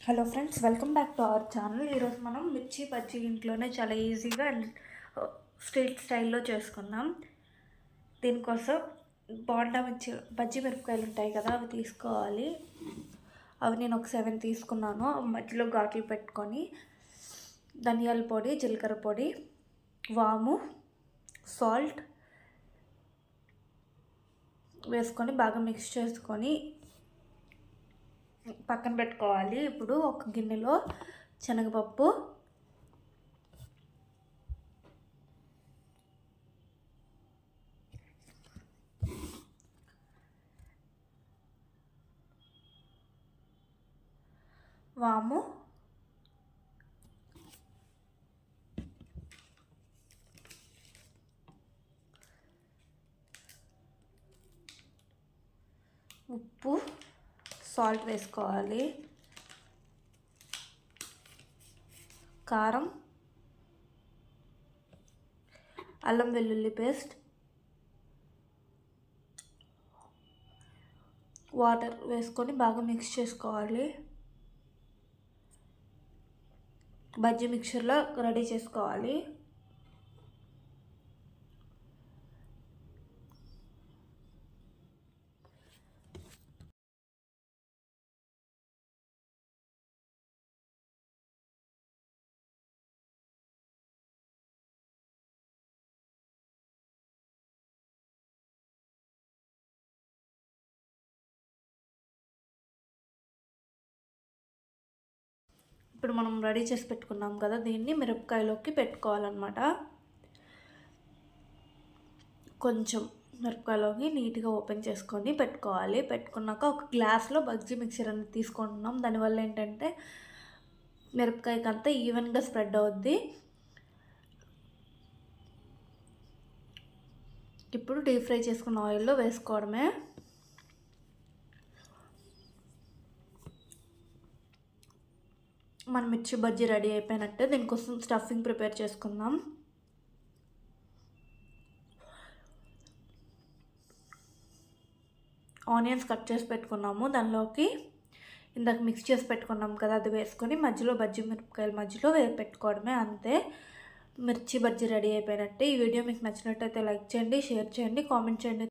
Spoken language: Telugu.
hello friends welcome back to our channel ఈరోజు మనం మిర్చి బజ్జీ ఇంట్లోనే చాలా ఈజీగా అండ్ స్ట్రీట్ స్టైల్లో చేసుకుందాం దీనికోసం బోండా మిర్చి బజ్జీ మిరపకాయలు ఉంటాయి కదా అవి తీసుకోవాలి అవి నేను ఒక సెవెన్ తీసుకున్నాను మధ్యలో ఘాట్లు పెట్టుకొని ధనియాల పొడి జీలకర్ర పొడి వాము సాల్ట్ వేసుకొని బాగా మిక్స్ చేసుకొని పక్కన పెట్టుకోవాలి ఇప్పుడు ఒక గిన్నెలో శనగపప్పు వాము ఉప్పు సాల్ట్ వేసుకోవాలి కారం అల్లం వెల్లుల్లి పేస్ట్ వాటర్ వేసుకొని బాగా మిక్స్ చేసుకోవాలి బజ్జీ మిక్చర్లో రెడీ చేసుకోవాలి ఇప్పుడు మనం రెడీ చేసి పెట్టుకున్నాం కదా దీన్ని మిరపకాయలోకి పెట్టుకోవాలన్నమాట కొంచెం మిరపకాయలోకి నీట్గా ఓపెన్ చేసుకొని పెట్టుకోవాలి పెట్టుకున్నాక ఒక గ్లాస్లో బజ్జీ మిక్చర్ అనేది తీసుకుంటున్నాం దానివల్ల ఏంటంటే మిరపకాయకి అంతా ఈవెన్గా స్ప్రెడ్ అవుద్ది ఇప్పుడు డీప్ ఫ్రై చేసుకున్న ఆయిల్లో వేసుకోవడమే మన మిర్చి బజ్జీ రెడీ అయిపోయినట్టే దీనికోసం స్టఫింగ్ ప్రిపేర్ చేసుకుందాం ఆనియన్స్ కట్ చేసి పెట్టుకున్నాము దానిలోకి ఇందాక మిక్స్ చేసి పెట్టుకున్నాం కదా అది వేసుకొని మధ్యలో బజ్జీ మిరపకాయల మధ్యలో వే పెట్టుకోవడమే అంతే మిర్చి బజ్జీ రెడీ అయిపోయినట్టే ఈ వీడియో మీకు నచ్చినట్టయితే లైక్ చేయండి షేర్ చేయండి కామెంట్ చేయండి